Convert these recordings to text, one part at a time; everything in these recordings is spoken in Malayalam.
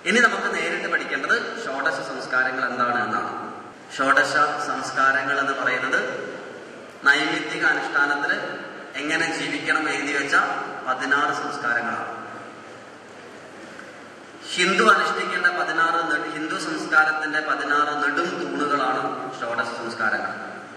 ഇനി നമുക്ക് നേരിട്ട് പഠിക്കേണ്ടത് ഷോഡശ സംസ്കാരങ്ങൾ എന്താണ് എന്നാണ് ഷോഡശ സംസ്കാരങ്ങൾ എന്ന് പറയുന്നത് നൈമിത്തിക അനുഷ്ഠാനത്തിൽ എങ്ങനെ ജീവിക്കണം എഴുതി വെച്ച പതിനാറ് സംസ്കാരങ്ങളാണ് ഹിന്ദു അനുഷ്ഠിക്കേണ്ട പതിനാറ് നെ- ഹിന്ദു സംസ്കാരത്തിന്റെ പതിനാറ് നെടും തൂണുകളാണ് ഷോഡശ സംസ്കാരങ്ങൾ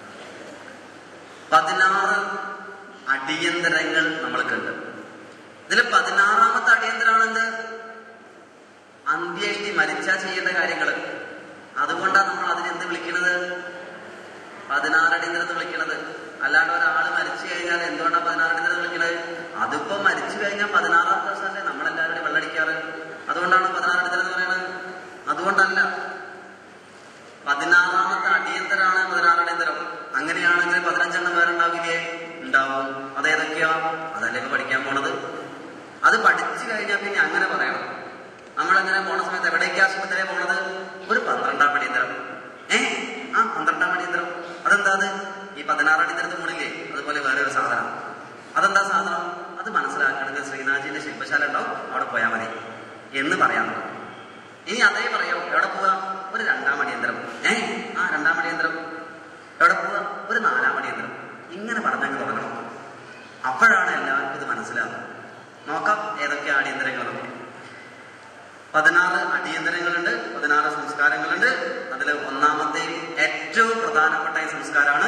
പതിനാറ് അടിയന്തരങ്ങൾ നമ്മൾക്കുണ്ട് ഇതിൽ പതിനാറാമത്തെ അടിയന്തരാണെന്ത് അന്ത്യേഷ്ടി മരിച്ചാ ചെയ്യേണ്ട കാര്യങ്ങൾ അതുകൊണ്ടാണ് നമ്മൾ അതിനെന്ത് വിളിക്കുന്നത് പതിനാറ് അടിയന്തരം എന്ന് വിളിക്കുന്നത് അല്ലാണ്ട് ഒരാൾ മരിച്ചു കഴിഞ്ഞാൽ എന്തുകൊണ്ടാണ് പതിനാറ് അടിയന്തരം എന്ന് വിളിക്കുന്നത് അതിപ്പോ മരിച്ചു കഴിഞ്ഞാൽ പതിനാറാം ദിവസമല്ലേ നമ്മളെല്ലാവരും വെള്ളടിക്കാറ് അതുകൊണ്ടാണ് പതിനാറ് അടിയന്തരം എന്ന് പറയുന്നത് അതുകൊണ്ടല്ല പതിനാറാമത്തെ അടിയന്തരാണ് പതിനാറ് അടിയന്തരം അങ്ങനെയാണെങ്കിൽ പതിനഞ്ചെണ്ണം വേറെ ഉണ്ടാവില്ലേ ഉണ്ടാവും അതേതൊക്കെയാ അതല്ലേ ഇപ്പൊ പഠിക്കാൻ പോണത് അത് പഠിച്ചു കഴിഞ്ഞാൽ പിന്നെ അങ്ങനെ പറയണം നമ്മളങ്ങനെ പോണ സമയത്ത് എവിടേക്ക് ആശുപത്രിയെ പോണത് ഒരു പന്ത്രണ്ടാം അടിയന്തരം ഏ ആ പന്ത്രണ്ടാം അടിയന്തരം അതെന്താ അത് ഈ പതിനാറ് അടിയന്തരത്ത് പോണില്ലേ അതുപോലെ വേറെ ഒരു സാധനം അതെന്താ സാധനം അത് മനസ്സിലാക്കണമെങ്കിൽ ശ്രീനാഥിന്റെ ശില്പശാല ഉണ്ടാവും അവിടെ പോയാൽ മതി എന്ന് പറയാൻ തുടങ്ങും ഇനി അതേ പറയോ എവിടെ പോവാ ഒരു രണ്ടാം അടിയന്തരം ഏ ആ രണ്ടാം അടിയന്തരം എവിടെ പോവാ ഒരു നാലാം അടിയന്തരം ഇങ്ങനെ പറഞ്ഞങ്ങ് തുടങ്ങണം അപ്പോഴാണ് എല്ലാവർക്കും ഇത് മനസ്സിലാവുന്നത് നോക്കാം ഏതൊക്കെ അടിയന്തരങ്ങളൊക്കെ പതിനാറ് അടിയന്തരങ്ങളുണ്ട് പതിനാറ് സംസ്കാരങ്ങളുണ്ട് അതിൽ ഒന്നാമത്തെയും ഏറ്റവും പ്രധാനപ്പെട്ട ഈ സംസ്കാരമാണ്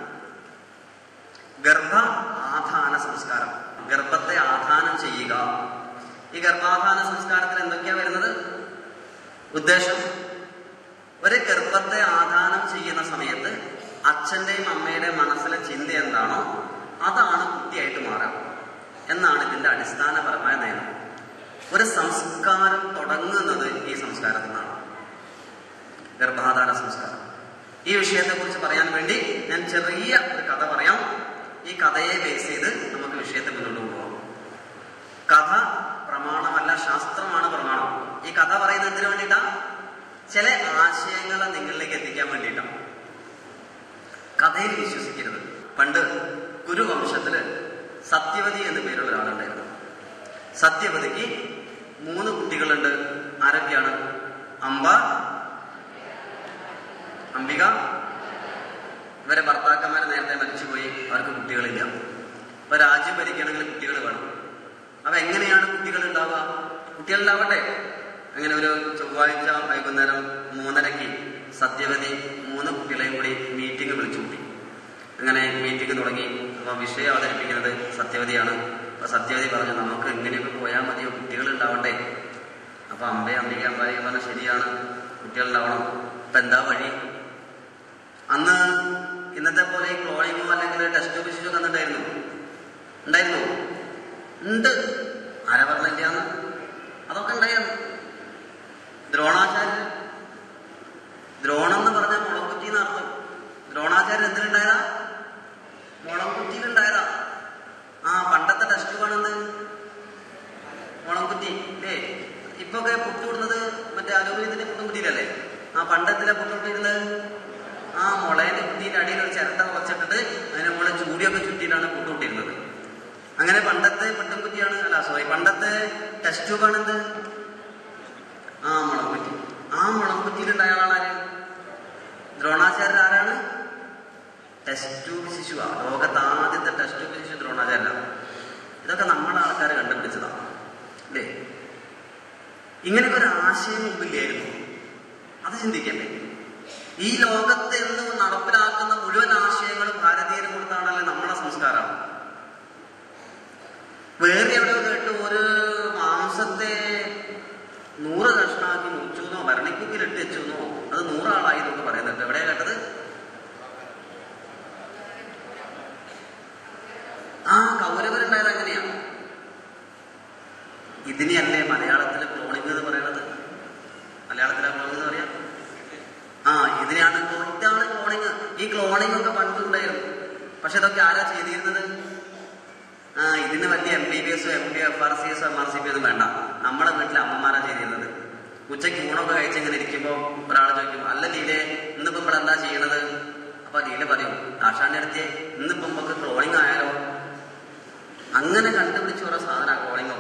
ഗർഭ ആധാന സംസ്കാരം ഗർഭത്തെ ആധാനം ചെയ്യുക ഈ ഗർഭാധാന സംസ്കാരത്തിൽ എന്തൊക്കെയാ വരുന്നത് ഉദ്ദേശം ഒരു ഗർഭത്തെ ആധാനം ചെയ്യുന്ന സമയത്ത് അച്ഛന്റെയും അമ്മയുടെയും മനസ്സിലെ ചിന്ത എന്താണോ അതാണ് കുട്ടിയായിട്ട് മാറുക എന്നാണ് ഇതിന്റെ അടിസ്ഥാനപരമായ നിയമം ഒരു സംസ്കാരം തുടങ്ങുന്നത് ഈ സംസ്കാരത്തിൽ നിന്നാണ് ഗർഭാധാന സംസ്കാരം ഈ വിഷയത്തെ കുറിച്ച് പറയാൻ വേണ്ടി ഞാൻ ചെറിയ ഒരു കഥ പറയാം ഈ കഥയെ ബേസ് ചെയ്ത് നമുക്ക് വിഷയത്തെ മുന്നോട്ട് പോകാം കഥ പ്രമാണമല്ല ശാസ്ത്രമാണ് പ്രമാണം ഈ കഥ പറയുന്നത് എന്തിനു വേണ്ടിയിട്ടാ ചില ആശയങ്ങളെ നിങ്ങളിലേക്ക് എത്തിക്കാൻ വേണ്ടിയിട്ടാണ് കഥയിൽ വിശ്വസിക്കരുത് പണ്ട് കുരുവംശത്തില് സത്യവതി എന്ന പേരുള്ള ഒരാളുണ്ടായിരുന്നു സത്യവതിക്ക് മൂന്ന് കുട്ടികളുണ്ട് ആരൊക്കെയാണ് അമ്പ അംബിക ഇവരെ ഭർത്താക്കന്മാർ നേരത്തെ മരിച്ചുപോയി അവർക്ക് കുട്ടികളില്ല അപ്പൊ രാജ്യം ഭരിക്കണമെങ്കിൽ കുട്ടികൾ വേണം അപ്പൊ എങ്ങനെയാണ് കുട്ടികൾ ഉണ്ടാവുക കുട്ടികൾ ഉണ്ടാവട്ടെ അങ്ങനെ ഒരു ചൊവ്വാഴ്ച വൈകുന്നേരം മൂന്നരയ്ക്ക് സത്യവതി മൂന്ന് കുട്ടികളെയും കൂടി മീറ്റിംഗ് വിളിച്ചു കൂട്ടി അങ്ങനെ മീറ്റിംഗ് തുടങ്ങി അപ്പൊ വിഷയം അവതരിപ്പിക്കുന്നത് സത്യവതിയാണ് അപ്പൊ സത്യവതി പറഞ്ഞു നമുക്ക് ഇങ്ങനെയൊക്കെ പോയാൽ മതിയോ കുട്ടികൾ ഉണ്ടാവട്ടെ അപ്പൊ അമ്പയെ അംബിക അമ്പാരി പറഞ്ഞു ശരിയാണ് കുട്ടികൾ ഉണ്ടാവണം അപ്പൊ എന്താ വഴി അന്ന് ഇന്നത്തെ പോലെ ഈ ക്ലോണിങ്ങോ അല്ലെങ്കിൽ ടെസ്റ്റോ പിശിച്ചോ ഒക്കെ ഉണ്ടായിരുന്നു ഉണ്ടായിരുന്നു ഉണ്ട് ആരാ പറഞ്ഞില്ലാന്ന് അതൊക്കെ ഉണ്ടായിരുന്നു ദ്രോണാചാര്യർ ദ്രോണം എന്ന് പറഞ്ഞാൽ മുളംകുറ്റി എന്നർത്ഥം ദ്രോണാചാര്യർ എന്തിനുണ്ടായതാ മുളംകുറ്റിയിലുണ്ടായതാ ആ പണ്ടത്തെ ടെസ്റ്റ് കാണുന്നത് മുളംകുറ്റി അല്ലേ ഇപ്പൊ ഒക്കെ പുട്ടുവിടുന്നത് മറ്റേ അലൂമിനിയത്തിന്റെ പുട്ടുംകുറ്റിയിലല്ലേ ആ പണ്ടത്തിലെ പുട്ടുവിട്ടിരുന്നത് ആ മുളയുടെ കുട്ടീന്റെ അടിയിൽ ഒരു ചിരട്ട കുറച്ചിട്ടിട്ട് അതിനെ മുളെ ചൂടിയൊക്കെ ചുറ്റിയിട്ടാണ് പുട്ടുവിട്ടിരുന്നത് അങ്ങനെ പണ്ടത്തെ പുട്ടുംകുറ്റിയാണ് അല്ല സോറി പണ്ടത്തെ ടെസ്റ്റ് ട്യൂബാണ് എന്ത് ആ മുളംകുറ്റി ആ മുളംകുറ്റിയിലുണ്ടായ ആളാണ് ദ്രോണാചാര്യർ ആരാണ് ടെസ്റ്റ് ട്യൂബ് ശിശുവാ ലോകത്ത് ആദ്യത്തെ ടെസ്റ്റ് ട്യൂബ് ശിശു ദ്രോണാചാര്യനാണ് ഇതൊക്കെ നമ്മളെ ആൾക്കാർ കണ്ടുപിടിച്ചതാണ് അല്ലേ ഇങ്ങനെയൊക്കെ ഒരു ആശയം മുമ്പില്ലായിരുന്നു അത് ചിന്തിക്കണ്ടേ ഈ ലോകത്ത് എന്ന് നടപ്പിലാക്കുന്ന മുഴുവൻ ആശയങ്ങളും ഭാരതീയരെ കൊടുത്താണല്ലേ നമ്മളെ സംസ്കാരം വേറെ എവിടെയോ കേട്ട് ഒരു മാംസത്തെ നൂറ് കഷ്ണാക്കി മുറിച്ചുന്നോ ഭരണിക്കുക്കിൽ ഇട്ട് വെച്ചെന്നോ അത് നൂറാളായി എന്നൊക്കെ പറയുന്നുണ്ട് എവിടെയാ കേട്ടത് ആ കൗരവരുണ്ടായത് അങ്ങനെയാ ഇതിനെയല്ലേ മലയാളത്തിലെ ക്ലോണിംഗ് എന്ന് പറയുന്നത് മലയാളത്തിലെ ക്ലോണിംഗ് എന്ന് പറയാം ആ ഇതിനെയാണ് ക്ലോ- ഇതാണ് ക്ലോണിംഗ് ഈ ക്ലോണിംഗ് ഒക്കെ പണ്ടുണ്ടായിരുന്നു പക്ഷെ ഇതൊക്കെ ആരാ ചെയ്തിരുന്നത് ആ ഇതിന് വലിയ എം ബി ബി എസോ M B F R C എസോ എം ആർ സി ബി ഒന്നും വേണ്ട നമ്മുടെ വീട്ടിലെ അമ്മമാരാ ചെയ്തിരുന്നത് ഉച്ചയ്ക്ക് ഊണൊക്കെ കഴിച്ച് ഇങ്ങനെ ഇരിക്കുമ്പോൾ ഒരാൾ ചോദിക്കും അല്ല ലീലെ ഇന്നിപ്പോ ഇവിടെ എന്താ ചെയ്യണത് അപ്പൊ ലീല പറയും ആശാന്റെ അടുത്തേ ഇന്നിപ്പോ നമുക്ക് ക്ലോണിംഗ് ആയാലോ അങ്ങനെ കണ്ടുപിടിച്ച ഓരോ സാധന ക്ലോണിംഗ് ഒക്കെ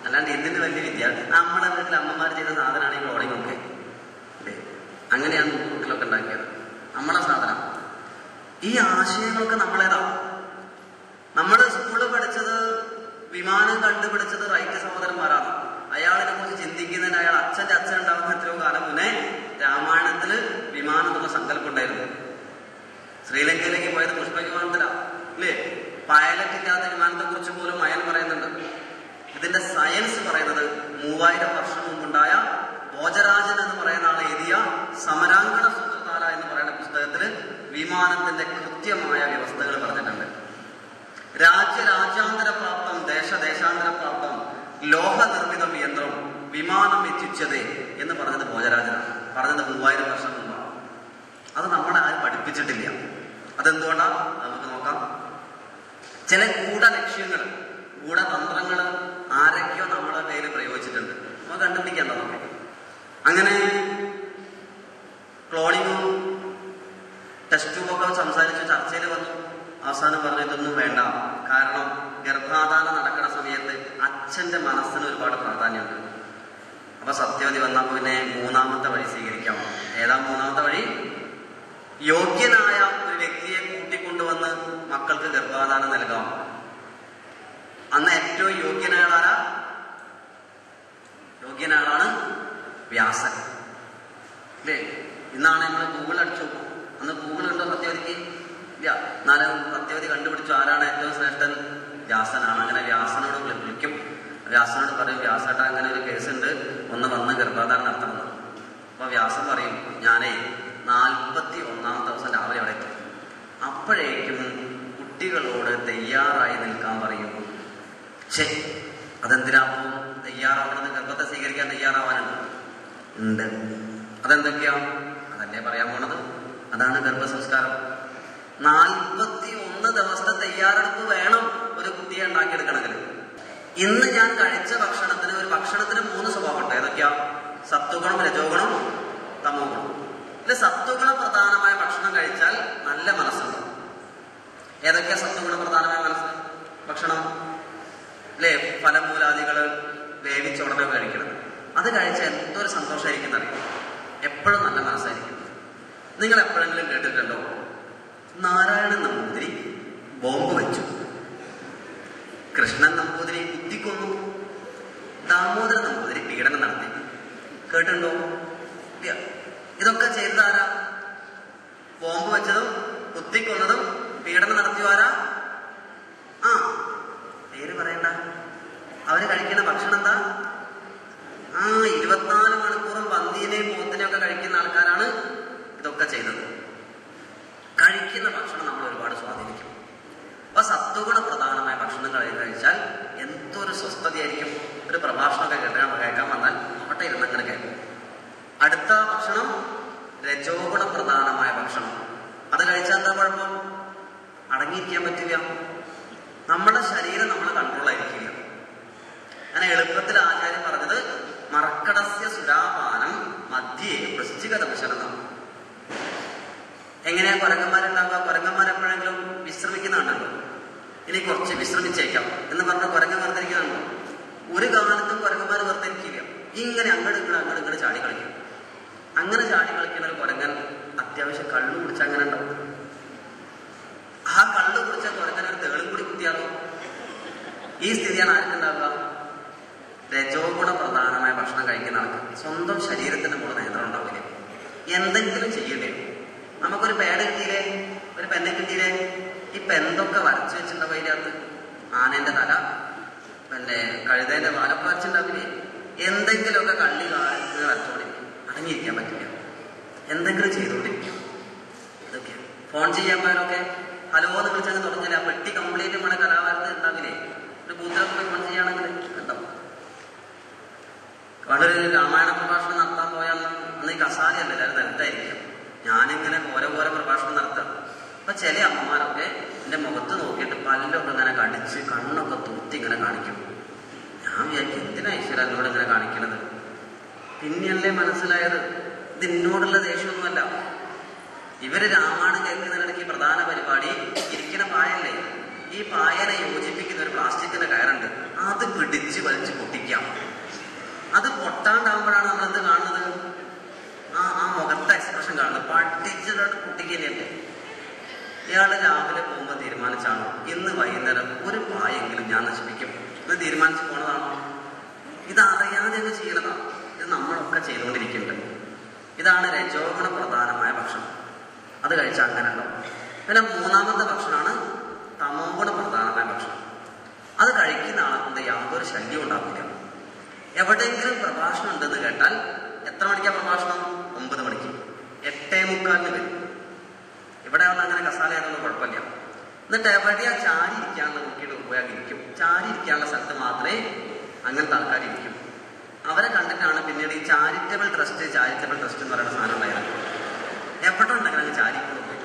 അല്ലാണ്ട് ഇതിന് വലിയ വിദ്യ നമ്മുടെ വീട്ടിൽ അമ്മമാർ ചെയ്ത സാധനമാണ് ഈ ക്ലോണിംഗ് ഒക്കെ അല്ലേ അങ്ങനെയാണ് വീട്ടിലൊക്കെ ഉണ്ടാക്കിയത് നമ്മളെ സാധനം ഈ ആശയങ്ങളൊക്കെ നമ്മളേതാ നമ്മൾ സ്കൂളിൽ പഠിച്ചത് വിമാനം കണ്ടുപിടിച്ചത് റൈറ്റ് സഹോദരന്മാരാണ് അയാളിനെ കുറിച്ച് ചിന്തിക്കുന്നതിന് അയാൾ അച്ഛന്റെ അച്ഛൻ ഉണ്ടാവുന്ന എത്രയോ കാലം മുന്നേ രാമായണത്തില് വിമാനം എന്നുള്ള സങ്കല്പം ഉണ്ടായിരുന്നു ശ്രീലങ്കയിലേക്ക് പോയത് പുഷ്പ വിമാനത്തിലാണ് അല്ലേ പൈലറ്റ് ഇല്ലാത്ത വിമാനത്തെ കുറിച്ച് പോലും അയൽ പറയുന്നുണ്ട് ഇതിന്റെ സയൻസ് പറയുന്നത് മൂവായിരം വർഷം മുമ്പുണ്ടായ ഭോജരാജൻ എന്ന് പറയുന്ന ആൾ എഴുതിയ സമരാങ്കണ സൂത്രധാര എന്ന് പറയുന്ന പുസ്തകത്തില് വിമാനത്തിന്റെ കൃത്യമായ വ്യവസ്ഥകൾ പറഞ്ഞിട്ടുണ്ട് രാജ്യ രാജ്യാന്തര പ്രാപ്തം ദേശ ദേശാന്തര പ്രാപ്തം ലോഹ നിർമ്മിതം യന്ത്രം വിമാനം എത്തിച്ചത് എന്ന് പറഞ്ഞത് ഭോജരാജനാണ് പറഞ്ഞത് മൂവായിരം വർഷം മുമ്പാണ് അത് നമ്മളെ ആരും പഠിപ്പിച്ചിട്ടില്ല അതെന്തുകൊണ്ടാ നമുക്ക് നോക്കാം ചില ഗൂഢലക്ഷ്യങ്ങൾ ഗൂഢതന്ത്രങ്ങൾ ആരൊക്കെയോ നമ്മളെ പേര് പ്രയോഗിച്ചിട്ടുണ്ട് നമുക്ക് കണ്ടുപിടിക്കാൻ നമുക്ക് അങ്ങനെ ക്ലോണിങ്ങും ടെസ്റ്റ് ട്യൂബൊക്കെ സംസാരിച്ച് ചർച്ചയിൽ വന്നു അവസാനം പറഞ്ഞു ഇതൊന്നും വേണ്ട കാരണം ഗർഭാധാനം നടക്കുന്ന സമയത്ത് അച്ഛന്റെ മനസ്സിന് ഒരുപാട് പ്രാധാന്യമുണ്ട് അപ്പൊ സത്യവതി വന്നപ്പോ പിന്നെ മൂന്നാമത്തെ വഴി സ്വീകരിക്കാം ഏതാ മൂന്നാമത്തെ വഴി യോഗ്യനായ ഒരു വ്യക്തിയെ കൂട്ടിക്കൊണ്ടുവന്ന് മക്കൾക്ക് ഗർഭാധാനം നൽകാം അന്ന് ഏറ്റവും യോഗ്യനായ ആളാരാ യോഗ്യനായ ആളാണ് വ്യാസൻ അല്ലേ ഇന്നാണ് നമ്മൾ ഗൂഗിൾ അടിച്ചു നോക്കും അന്ന് ഗൂഗിൾ ഉണ്ടോ സത്യവതിക്ക് ഇല്ല എന്നാലും സത്യവതി കണ്ടുപിടിച്ചു ആരാണ് ഏറ്റവും ശ്രേഷ്ഠൻ വ്യാസനാണ് അങ്ങനെ വ്യാസനോട് വിളി- വിളിക്കും വ്യാസനോട് പറയും വ്യാസേട്ട അങ്ങനെ ഒരു കേസ് ഉണ്ട് ഒന്ന് വന്ന് ഗർഭാധാനം നടത്തണം അപ്പൊ വ്യാസൻ പറയും ഞാനേ നാൽപ്പത്തി ഒന്നാം ദിവസം രാവിലെ അവിടെ എത്തും അപ്പോഴേക്കും കുട്ടികളോട് തയ്യാറായി നിൽക്കാൻ പറയും ശരി അതെന്തിനാ അപ്പൊ തയ്യാറാവണത് ഗർഭത്തെ സ്വീകരിക്കാൻ തയ്യാറാവാനുണ്ട് ഉണ്ട് അതെന്തൊക്കെയാ അതല്ലേ പറയാൻ പോണത് അതാണ് ഗർഭസംസ്കാരം നാൽപ്പത്തി ഒന്ന് ദിവസത്തെ തയ്യാറെടുപ്പ് വേണം ഒരു കുട്ടിയെ ഉണ്ടാക്കിയെടുക്കണമെങ്കിൽ ഇന്ന് ഞാൻ കഴിച്ച ഭക്ഷണത്തിന് ഒരു ഭക്ഷണത്തിന് മൂന്ന് സ്വഭാവമുണ്ട് ഏതൊക്കെയാ സത്വഗുണം രജോഗുണം തമോ ഗുണം ഇതിൽ സത്വഗുണ പ്രധാനമായ ഭക്ഷണം കഴിച്ചാൽ നല്ല മനസ്സുണ്ട് ഏതൊക്കെയാ സത്വഗുണ പ്രധാനമായ മനസ്സ് ഭക്ഷണം അല്ലേ ഫലമൂലാദികൾ വേവിച്ച ഉടനെ കഴിക്കണം അത് കഴിച്ച എന്തൊരു സന്തോഷമായിരിക്കും അറിയാം എപ്പോഴും നല്ല മനസ്സായിരിക്കും നിങ്ങൾ എപ്പോഴെങ്കിലും കേട്ടിട്ടുണ്ടോ നാരായണൻ നമ്പൂതിരി ബോംബ് വെച്ചു കൃഷ്ണൻ നമ്പൂതിരി കുത്തിക്കൊന്നു ദാമോദരൻ നമ്പൂതിരി പീഡനം നടത്തി കേട്ടിട്ടുണ്ടോ ഇല്ല ഇതൊക്കെ ചെയ്തതാരാ ബോംബ് വെച്ചതും കുത്തിക്കൊന്നതും പീഡനം നടത്തിയവാരാ ആ പേര് പറയണ്ട അവര് കഴിക്കുന്ന ഭക്ഷണം എന്താ ആ ഇരുപത്തിനാല് മണിക്കൂറും പന്തീനെയും പോത്തിനെയും ഒക്കെ കഴിക്കുന്ന ആൾക്കാരാണ് ഇതൊക്കെ ചെയ്തത് കഴിക്കുന്ന ഭക്ഷണം നമ്മൾ ഒരുപാട് സ്വാധീനിക്കും അപ്പൊ സത്വഗുണ പ്രധാനമായ ഭക്ഷണം കഴി കഴിച്ചാൽ എന്തൊരു സ്വസ്ഥതയായിരിക്കും ഒരു പ്രഭാഷണമൊക്കെ കേട്ടാൽ കേൾക്കാൻ വന്നാൽ അവിടെ ഇരുന്ന് അങ്ങനെ കേൾക്കും അടുത്ത ഭക്ഷണം രജോഗുണ പ്രധാനമായ ഭക്ഷണം അത് കഴിച്ചാൽ എന്താ കുഴപ്പം അടങ്ങിയിരിക്കാൻ പറ്റില്ല നമ്മുടെ ശരീരം നമ്മളെ കൺട്രോളായിരിക്കില്ല അങ്ങനെ എളുപ്പത്തിൽ ആചാര്യം പറഞ്ഞത് മറക്കടസ്യ സുരാപാനം മധ്യേ വൃശ്ചിക ദംശനം എങ്ങനെയാ കുരങ്ങന്മാരുണ്ടാവുക കുരങ്ങന്മാർ എപ്പോഴെങ്കിലും വിശ്രമിക്കുന്നുണ്ടല്ലോ ഇനി കുറച്ച് വിശ്രമിച്ചേക്കാം എന്ന് പറഞ്ഞ കുരങ്ങൻ വെറുതെരിക്കുന്നുണ്ടോ ഒരു കാലത്തും കുരങ്ങന്മാർ വെറുതെരിക്കില്ല ഇങ്ങനെ അങ്ങോട്ട് ഇങ്ങോട്ട് അങ്ങോട്ട് ഇങ്ങോട്ട് ചാടി കളിക്കും അങ്ങനെ ചാടി കളിക്കുന്ന ഒരു കുരങ്ങൻ അത്യാവശ്യം കള്ളു കുടിച്ച് അങ്ങനെ ഉണ്ടാവും ആ കള്ളു കുടിച്ച കുരങ്ങൻ ഒരു തേളും കൂടി കുത്തിയാലോ ഈ സ്ഥിതിയാണ് ആർക്കുണ്ടാവുക രജോഗുണ പ്രധാനമായ ഭക്ഷണം കഴിക്കുന്ന ആൾക്ക് സ്വന്തം ശരീരത്തിന് മുകളിൽ നിയന്ത്രണം ഉണ്ടാവില്ല എന്തെങ്കിലും ചെയ്യണ്ടേ നമുക്കൊരു പേട് കിട്ടിയില്ലേ ഒരു പെന്നെ കിട്ടിയില്ലേ ഈ പെന്തൊക്കെ വരച്ചു വെച്ചിട്ടുണ്ടാവും അതിനകത്ത് ആനേന്റെ തല പിന്നെ കഴുതേന്റെ വാലൊക്കെ വരച്ചിട്ടുണ്ടാവില്ലേ എന്തെങ്കിലുമൊക്കെ കള്ളി കാലത്ത് വരച്ചോണ്ടിരിക്കും അടങ്ങിയിരിക്കാൻ പറ്റില്ല എന്തെങ്കിലും ചെയ്തുകൊണ്ടിരിക്കും ഇതൊക്കെ ഫോൺ ചെയ്യാൻ പോയാലൊക്കെ ഹലോ എന്ന് വിളിച്ചങ്ങ് തുടങ്ങില്ല ആ പെട്ടി കംപ്ലീറ്റ് നമ്മുടെ കലാകാരത്ത് ഉണ്ടാവില്ലേ ഒരു ബൂത്തിലൊക്കെ പോയി ഫോൺ ചെയ്യുകയാണെങ്കിൽ ഉണ്ടാവും വളരെ രാമായണ പ്രഭാഷണം നടത്താൻ പോയാൽ അന്ന് ഈ കസാരയല്ല എല്ലാവരും നിലത്തായിരിക്കും ഞാനിങ്ങനെ ഓരോ ഓരോ പ്രഭാഷണം നടത്താം അപ്പൊ ചില അമ്മമാരൊക്കെ എന്റെ മുഖത്ത് നോക്കിയിട്ട് പല്ലൊക്കെ ഇങ്ങനെ കടിച്ച് കണ്ണൊക്കെ തൂത്തി ഇങ്ങനെ കാണിക്കും ഞാൻ വിചാരിക്കും എന്തിനാ ഈശ്വര എന്നോട് ഇങ്ങനെ കാണിക്കണത് പിന്നെയല്ലേ മനസ്സിലായത് ഇത് എന്നോടുള്ള ദേഷ്യമൊന്നുമല്ല ഇവര് രാമായണം കേൾക്കുന്നതിനിടയ്ക്ക് പ്രധാന പരിപാടി ഇരിക്കുന്ന പായല്ലേ ഈ പായനെ യോജിപ്പിക്കുന്ന ഒരു പ്ലാസ്റ്റിക്കിന്റെ കയറുണ്ട് അത് പിടിച്ച് വലിച്ച് പൊട്ടിക്കും പൊട്ടിക്കാം അത് പൊട്ടാണ്ടാകുമ്പോഴാണ് നമ്മൾ എന്ത് കാണുന്നത് ആ ആ മുഖത്തെ എക്സ്പ്രഷൻ കാണുന്നത് പഠിച്ചതായിട്ട് കുട്ടിക്കല്ലേ ഇയാൾ രാവിലെ പോകുമ്പോൾ തീരുമാനിച്ചാണോ ഇന്ന് വൈകുന്നേരം ഒരു പായെങ്കിലും ഞാൻ നശിപ്പിക്കും ഇത് തീരുമാനിച്ച് പോണതാണോ ഇത് അറിയാതെ അങ്ങ് ചെയ്യണതാണ് ഇത് നമ്മളൊക്കെ ചെയ്തുകൊണ്ടിരിക്കുന്നുണ്ട് ഇതാണ് രജോഗുണ പ്രധാനമായ ഭക്ഷണം അത് കഴിച്ചാൽ അങ്ങനെ ഉണ്ടാവും പിന്നെ മൂന്നാമത്തെ ഭക്ഷണമാണ് തമോഗുണ പ്രധാനമായ ഭക്ഷണം അത് കഴിക്കുന്ന ആളെ കൊണ്ട് യാതൊരു ശല്യവും ഉണ്ടാവില്ല എവിടെയെങ്കിലും പ്രഭാഷണം ഉണ്ടെന്ന് കേട്ടാൽ എത്ര മണിക്കാ പ്രഭാഷണം ഒമ്പത് മണിക്ക് എട്ടേ മുക്കാലിന് വരും ഇവിടെ വന്ന് അങ്ങനെ കസാല ആയതൊന്നും കുഴപ്പമില്ല എന്നിട്ട് എവിടെയാ ചാരി ഇരിക്കാനുള്ള നോക്കിയിട്ട് പോയാൽ ഇരിക്കും ചാരി ഇരിക്കാനുള്ള സ്ഥലത്ത് മാത്രമേ അങ്ങനത്തെ ആൾക്കാർ ഇരിക്കും അവരെ കണ്ടിട്ടാണ് പിന്നീട് ഈ ചാരിറ്റബിൾ ട്രസ്റ്റ് ചാരിറ്റബിൾ ട്രസ്റ്റ് എന്ന് പറയുന്ന സാധനം ഉണ്ടായത് എവിടെ ഉണ്ടെങ്കിലും അങ്ങ് ചാരിക്കൂടെ പോയിട്ട്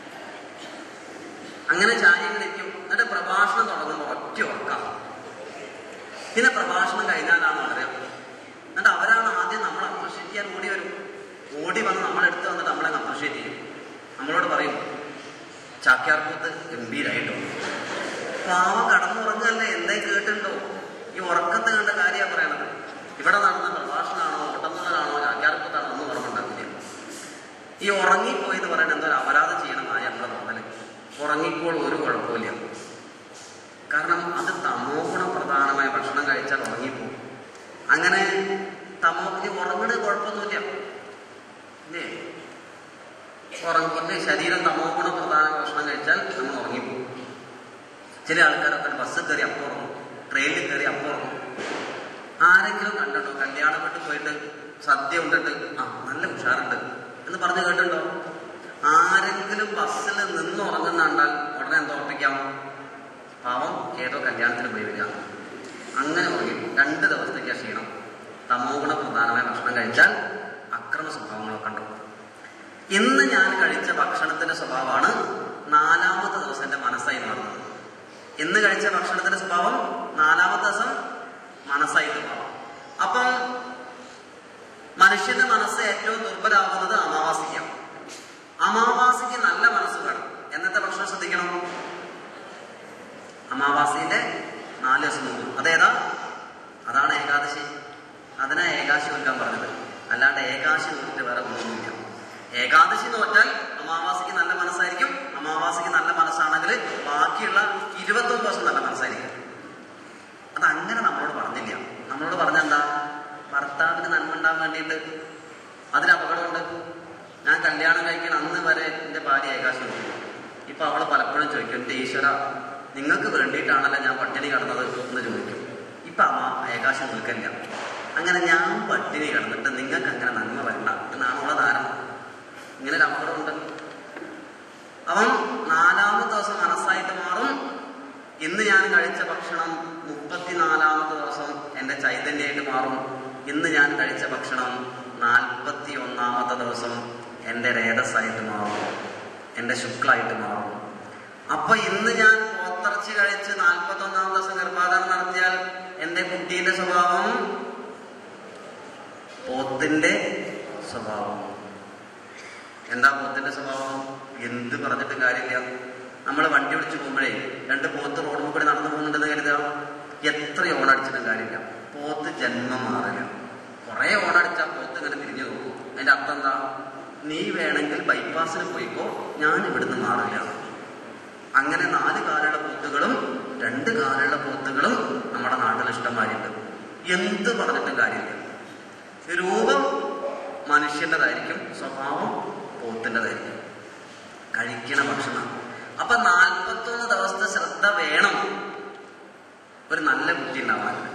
അങ്ങനെ ചാരി അങ്ങനെ ഇരിക്കും എന്നിട്ട് പ്രഭാഷണം തുടങ്ങുമ്പോൾ ഒറ്റ ഉറക്കാം പിന്നെ പ്രഭാഷണം കഴിഞ്ഞാലാണ് വളരെ എന്നിട്ട് അവരാണ് ആദ്യം നമ്മളെ അപ്രിഷ്യേറ്റ് ചെയ്യാൻ ഓടി വരും ഓടി വന്ന് നമ്മളെടുത്ത് വന്നിട്ട് നമ്മളെ അപ്രിഷ്യേറ്റ് ചെയ്യും നമ്മളോട് പറയും ചാക്യാർകൂത്ത് ഗംഭീരായിട്ടോ പാവം കടന്നുറങ്ങല്ലേ എന്തേ കേട്ടിട്ടുണ്ടോ ഈ ഉറക്കത്ത് കണ്ട കാര്യമാണ് പറയണത് ഇവിടെ നടന്ന പ്രഭാഷണമാണോ ഓട്ടമുള്ളതാണോ ചാക്യാർകൂത്താണോ ഒന്നും ഓർമ്മണ്ടാക്കില്ല ഈ ഉറങ്ങിപ്പോയി എന്ന് പറയുന്നത് എന്തോ ഒരു അപരാധം ചെയ്യണമായ നമ്മുടെ തോന്നല് ഉറങ്ങിക്കോൾ ഒരു കുഴപ്പമില്ല കാരണം അത് തമോ ഗുണപ്രധാനമായ ഭക്ഷണം കഴിച്ചാൽ ഉറങ്ങിപ്പോകും അങ്ങനെ തമോ ഈ ഉറങ്ങണ കുഴപ്പമൊന്നുമില്ല ഇല്ലേ ഉറങ്ങിന്റെ ശരീരം തമോ ഗുണപ്രധാനമായ ഭക്ഷണം കഴിച്ചാൽ നമ്മൾ ഉറങ്ങിപ്പോകും ചില ആൾക്കാരൊക്കെ ബസ് കയറി അപ്പം ഉറങ്ങും ട്രെയിനിൽ കയറി അപ്പം ഉറങ്ങും ആരെങ്കിലും കണ്ടിട്ടോ കല്യാണം വീട്ടിൽ പോയിട്ട് സദ്യ ഉണ്ടിട്ട് ആ നല്ല ഉഷാറുണ്ട് എന്ന് പറഞ്ഞു കേട്ടിട്ടുണ്ടോ ആരെങ്കിലും ബസ്സിൽ നിന്ന് ഉറങ്ങുന്ന കണ്ടാൽ ഉടനെ എന്താ ഉറപ്പിക്കാം പാവം ഏതോ കല്യാണത്തിന് പോയി വരിക അങ്ങനെ ഉറങ്ങി രണ്ട് ദിവസത്തേക്ക് ക്ഷീണം തമോഗുണ പ്രധാനമായ ഭക്ഷണം കഴിച്ചാൽ അക്രമ സ്വഭാവങ്ങളൊക്കെ ഉണ്ടാവും ഇന്ന് ഞാൻ കഴിച്ച ഭക്ഷണത്തിന്റെ സ്വഭാവമാണ് നാലാമത്തെ ദിവസം എന്റെ മനസ്സായി മാറുന്നത് ഇന്ന് കഴിച്ച ഭക്ഷണത്തിന്റെ സ്വഭാവം നാലാമത്തെ ദിവസം മനസ്സായിട്ട് മാറും അപ്പം മനുഷ്യന്റെ മനസ്സ് ഏറ്റവും ദുർബലാവുന്നത് അമാവാസിക്കാണ് അമാവാസിക്ക് നല്ല മനസ്സ് വേണം എന്നത്തെ ഭക്ഷണം ശ്രദ്ധിക്കണം അമാവാസിയുടെ നാല് ദിവസം മുമ്പ് അതേതാ അതാണ് ഏകാദശി അതിനാ ഏകാശി നോക്കാൻ പറഞ്ഞത് അല്ലാണ്ട് ഏകാശി നോക്കിയിട്ട് വേറെ ഒന്നുമില്ല ഏകാദശി നോറ്റാൽ അമാവാസിക്ക് നല്ല മനസ്സായിരിക്കും അമാവാസിക്ക് നല്ല മനസ്സാണെങ്കിൽ ബാക്കിയുള്ള ഇരുപത്തൊന്ന് ദിവസം നല്ല മനസ്സായിരിക്കും അത് അങ്ങനെ നമ്മളോട് പറഞ്ഞില്ല നമ്മളോട് പറഞ്ഞെന്താ ഭർത്താവിന് നന്മ ഉണ്ടാകാൻ വേണ്ടിയിട്ട് അതിന് അപകടമുണ്ട് ഞാൻ കല്യാണം കഴിക്കാൻ അന്ന് വരെ എൻ്റെ ഭാര്യ ഏകാശി നോക്കി ഇപ്പൊ അവള് പലപ്പോഴും ചോദിക്കും എൻ്റെ ഈശ്വര നിങ്ങൾക്ക് വേണ്ടിയിട്ടാണല്ലോ ഞാൻ പട്ടിണി കിടന്നത് എന്ന് ചോദിക്കും ഇപ്പൊ അമ്മ ഏകാശം നിൽക്കില്ല അങ്ങനെ ഞാൻ പട്ടിണി കിടന്നിട്ട് നിങ്ങൾക്ക് അങ്ങനെ നന്മ വരണ്ട എന്നാണ് ഉള്ള ധാരണ ഇങ്ങനെ ഒരു അപകടമുണ്ട് അവൻ നാലാമത്തെ ദിവസം മനസ്സായിട്ട് മാറും ഇന്ന് ഞാൻ കഴിച്ച ഭക്ഷണം മുപ്പത്തിനാലാമത്തെ ദിവസം എൻ്റെ ചൈതന്യമായിട്ട് മാറും ഇന്ന് ഞാൻ കഴിച്ച ഭക്ഷണം നാൽപ്പത്തി ഒന്നാമത്തെ ദിവസം എൻ്റെ രേതസ്സായിട്ട് മാറും എൻ്റെ ശുക്ലായിട്ട് മാറും അപ്പൊ ഇന്ന് ഞാൻ പോത്തിറച്ചി കഴിച്ച് നാൽപ്പത്തി ഒന്നാം ദിവസം ഗർഭാധാനം നടത്തിയാൽ എൻ്റെ കുട്ടീന്റെ സ്വഭാവം പോത്തിന്റെ സ്വഭാവം എന്താ പോത്തിന്റെ സ്വഭാവം എന്ത് പറഞ്ഞിട്ട് കാര്യമില്ല നമ്മൾ വണ്ടി വിളിച്ചു പോകുമ്പോഴേ രണ്ട് പോത്ത് റോഡ് കൂടി നടന്നു പോകുന്നുണ്ടെന്ന് കരുതുക എത്ര ഓണടിച്ചിട്ടും കാര്യമില്ല പോത്ത് ജന്മം മാറില്ല കുറെ ഓണടിച്ചാൽ പോത്ത് ഇങ്ങനെ തിരിഞ്ഞു നോക്കും അതിന്റെ അർത്ഥം എന്താ നീ വേണമെങ്കിൽ ബൈപ്പാസിന് പോയിക്കോ ഞാൻ ഇവിടുന്ന് മാറില്ല അങ്ങനെ നാല് കാലുള്ള പോത്തുകളും രണ്ട് കാലുള്ള പോത്തുകളും നമ്മുടെ നാട്ടിൽ ഇഷ്ടംമാരിണ്ട് എന്ത് പറഞ്ഞിട്ടും കാര്യമില്ല രൂപം മനുഷ്യൻ്റെതായിരിക്കും സ്വഭാവം പോത്തിൻ്റെതായിരിക്കും കഴിക്കണ ഭക്ഷണം അപ്പൊ നാൽപ്പത്തൊന്ന് ദിവസത്തെ ശ്രദ്ധ വേണം ഒരു നല്ല ബുദ്ധി ഉണ്ടാവാൻ